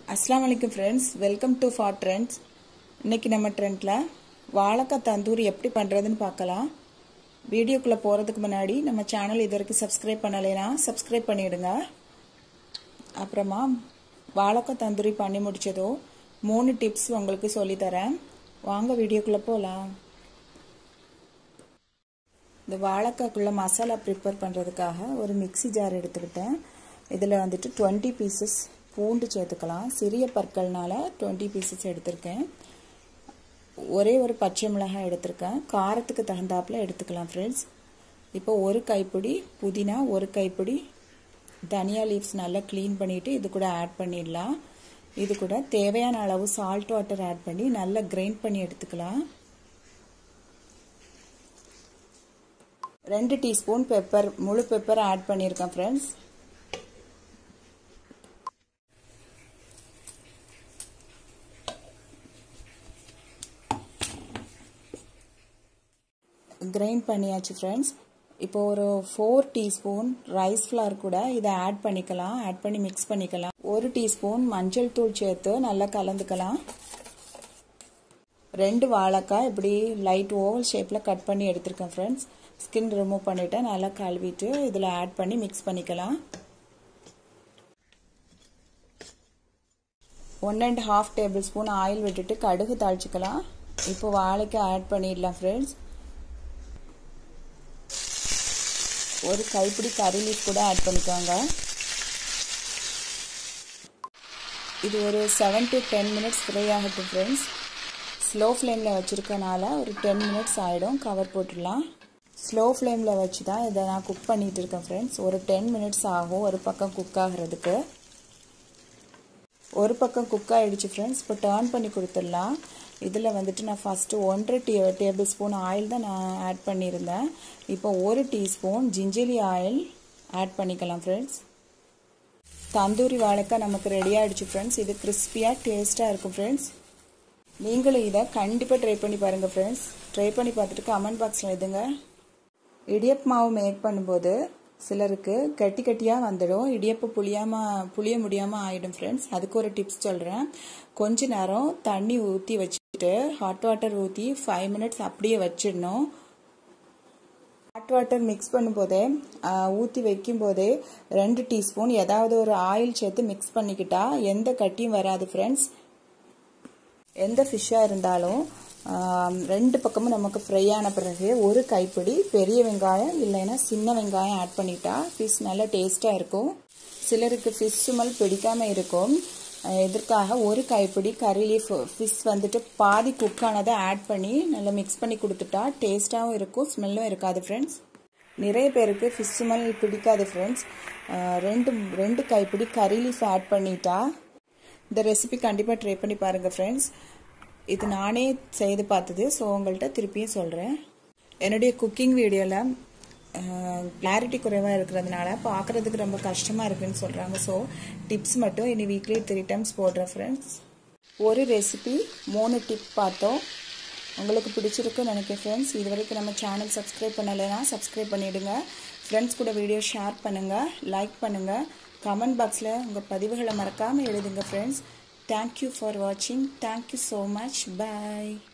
அஸ்லாம் வலைக்கம் friends welcome to for trends இன்னைக்கு நம்ம ட்ரெண்டில் வாழைக்காய் தந்தூரி எப்படி பண்ணுறதுன்னு பார்க்கலாம் வீடியோக்குள்ளே போகிறதுக்கு முன்னாடி நம்ம சேனல் இது வரைக்கும் சப்ஸ்கிரைப் பண்ணலைன்னா சப்ஸ்கிரைப் பண்ணிவிடுங்க அப்புறமா வாழைக்காய் தந்தூரி பண்ணி முடிச்சதோ மூணு டிப்ஸ் உங்களுக்கு சொல்லித்தரேன் வாங்க வீடியோக்குள்ளே போகலாம் இந்த வாழைக்காய்க்குள்ள மசாலா ப்ரிப்பேர் பண்ணுறதுக்காக ஒரு மிக்சி ஜார் எடுத்துக்கிட்டேன் இதில் வந்துட்டு டுவெண்ட்டி பீசஸ் பூண்டு சேர்த்துக்கலாம் சிறிய பற்கள்னால டுவெண்ட்டி பீசஸ் எடுத்திருக்கேன் ஒரே ஒரு பச்சை மிளகாய் எடுத்திருக்கேன் காரத்துக்கு தகுந்தாப்பில் எடுத்துக்கலாம் ஃப்ரெண்ட்ஸ் இப்போ ஒரு கைப்பிடி புதினா ஒரு கைப்பிடி தனியா லீவ்ஸ் நல்லா க்ளீன் பண்ணிவிட்டு இது கூட ஆட் பண்ணிடலாம் இது கூட தேவையான அளவு சால்ட் வாட்டர் ஆட் பண்ணி நல்லா கிரைண்ட் பண்ணி எடுத்துக்கலாம் ரெண்டு டீஸ்பூன் பெப்பர் முழு பெப்பர் ஆட் பண்ணியிருக்கேன் ஃப்ரெண்ட்ஸ் கிரைண்ட் பண்ணியாச்சு ஃப்ரெண்ட்ஸ் இப்போ ஒரு ஃபோர் டீஸ்பூன் ரைஸ் ஃப்ளார் கூட இதை ஆட் பண்ணிக்கலாம் ஆட் பண்ணி மிக்ஸ் பண்ணிக்கலாம் ஒரு டீஸ்பூன் மஞ்சள் தூள் சேர்த்து நல்லா கலந்துக்கலாம் ரெண்டு வாழைக்காய் இப்படி லைட் ஓவல் ஷேப்பில் கட் பண்ணி எடுத்திருக்கேன் ஃப்ரெண்ட்ஸ் ஸ்கின் ரிமூவ் பண்ணிவிட்டு நல்லா கழுவிட்டு இதில் ஆட் பண்ணி மிக்ஸ் பண்ணிக்கலாம் one and half tablespoon oil விட்டுட்டு கடுகு தாளிச்சிக்கலாம் இப்போ வாழைக்காய் ஆட் பண்ணிடலாம் ஃப்ரெண்ட்ஸ் ஒரு கைப்பிடி கறி லீஃப் கூட ஆட் பண்ணிக்கோங்க இது ஒரு seven to ten minutes fry ஆகட்டும் ஃப்ரெண்ட்ஸ் ஸ்லோ ஃப்ளேமில் வச்சுருக்கனால ஒரு டென் மினிட்ஸ் ஆகிடும் கவர் போட்டுடலாம் ஸ்லோ ஃப்ளேமில் வச்சு தான் இதை நான் குக் பண்ணிகிட்டு இருக்கேன் ஃப்ரெண்ட்ஸ் ஒரு டென் மினிட்ஸ் ஆகும் ஒரு பக்கம் குக் ஆகிறதுக்கு ஒரு பக்கம் குக் ஆகிடுச்சு ஃப்ரெண்ட்ஸ் இப்போ டேர்ன் பண்ணி கொடுத்துடலாம் இதில் வந்துட்டு நான் ஃபஸ்ட்டு ஒன்றரை டீ டேபிள் ஸ்பூன் ஆயில் தான் நான் ஆட் பண்ணியிருந்தேன் இப்போ ஒரு டீஸ்பூன் ஜிஞ்சலி ஆயில் ஆட் பண்ணிக்கலாம் ஃப்ரெண்ட்ஸ் தந்தூரி வாழைக்காய் நமக்கு ரெடி ஆகிடுச்சு ஃப்ரெண்ட்ஸ் இது கிறிஸ்பியாக டேஸ்ட்டாக இருக்கும் ஃப்ரெண்ட்ஸ் நீங்களும் இதை கண்டிப்பாக ட்ரை பண்ணி பாருங்கள் ஃப்ரெண்ட்ஸ் ட்ரை பண்ணி பார்த்துட்டு கமெண்ட் பாக்ஸில் எழுதுங்க இடியப் மாவு மேக் பண்ணும்போது சிலருக்கு கட்டி கட்டியாக வந்துடும் இடியப்பு புளியாமல் புளிய முடியாமல் ஆகிடும் ஃப்ரெண்ட்ஸ் அதுக்கு ஒரு டிப்ஸ் சொல்கிறேன் கொஞ்ச நேரம் தண்ணி ஊற்றி வச்சுட்டு ஹாட் வாட்டர் ஊற்றி ஃபைவ் மினிட்ஸ் அப்படியே வச்சிடணும் ஹாட் வாட்டர் மிக்ஸ் பண்ணும்போதே ஊற்றி வைக்கும் போதே ரெண்டு டீஸ்பூன் ஏதாவது ஒரு ஆயில் சேர்த்து மிக்ஸ் பண்ணிக்கிட்டா எந்த கட்டியும் வராது ஃப்ரெண்ட்ஸ் எந்த ஃபிஷ்ஷாக இருந்தாலும் ரெண்டு பக்கமும் நமக்கு ஃப்ரை ஆன பிறகு ஒரு கைப்பிடி பெரிய வெங்காயம் இல்லைன்னா சின்ன வெங்காயம் ஆட் பண்ணிட்டா ஃபிஷ் நல்லா டேஸ்ட்டாக இருக்கும் சிலருக்கு ஃபிஷ் சுமல் பிடிக்காமல் இருக்கும் இதற்காக ஒரு கைப்பிடி கறி லீஃப் ஃபிஷ் வந்துட்டு பாதி குக் ஆனதை ஆட் பண்ணி நல்லா மிக்ஸ் பண்ணி கொடுத்துட்டா டேஸ்ட்டாகவும் இருக்கும் ஸ்மெல்லும் இருக்காது ஃப்ரெண்ட்ஸ் நிறைய பேருக்கு ஃபிஷ் சுமல் பிடிக்காது ஃப்ரெண்ட்ஸ் ரெண்டு ரெண்டு கைப்பிடி கறி லீஃப் ஆட் பண்ணிட்டா இந்த ரெசிபி கண்டிப்பாக ட்ரை பண்ணி பாருங்கள் ஃப்ரெண்ட்ஸ் இது நானே செய்து பார்த்தது ஸோ உங்கள்கிட்ட திருப்பியும் சொல்கிறேன் என்னுடைய குக்கிங் வீடியோவில் கிளாரிட்டி குறைவாக இருக்கிறதுனால பார்க்குறதுக்கு ரொம்ப கஷ்டமாக இருக்குன்னு சொல்கிறாங்க ஸோ டிப்ஸ் மட்டும் இனி வீக்லி த்ரீ டைம்ஸ் போடுறேன் ஃப்ரெண்ட்ஸ் ஒரு ரெசிபி மூணு டிப் பார்த்தோம் உங்களுக்கு பிடிச்சிருக்குன்னு நினைக்கிறேன் ஃப்ரெண்ட்ஸ் இது வரைக்கும் நம்ம சேனல் சப்ஸ்கிரைப் பண்ணலைன்னா சப்ஸ்கிரைப் பண்ணிவிடுங்க ஃப்ரெண்ட்ஸ் கூட வீடியோ ஷேர் பண்ணுங்கள் லைக் பண்ணுங்கள் கமெண்ட் பாக்ஸில் உங்கள் பதிவுகளை மறக்காமல் எழுதுங்க ஃப்ரெண்ட்ஸ் தேங்க்யூ ஃபார் வாட்சிங் தேங்க்யூ ஸோ மச் பாய்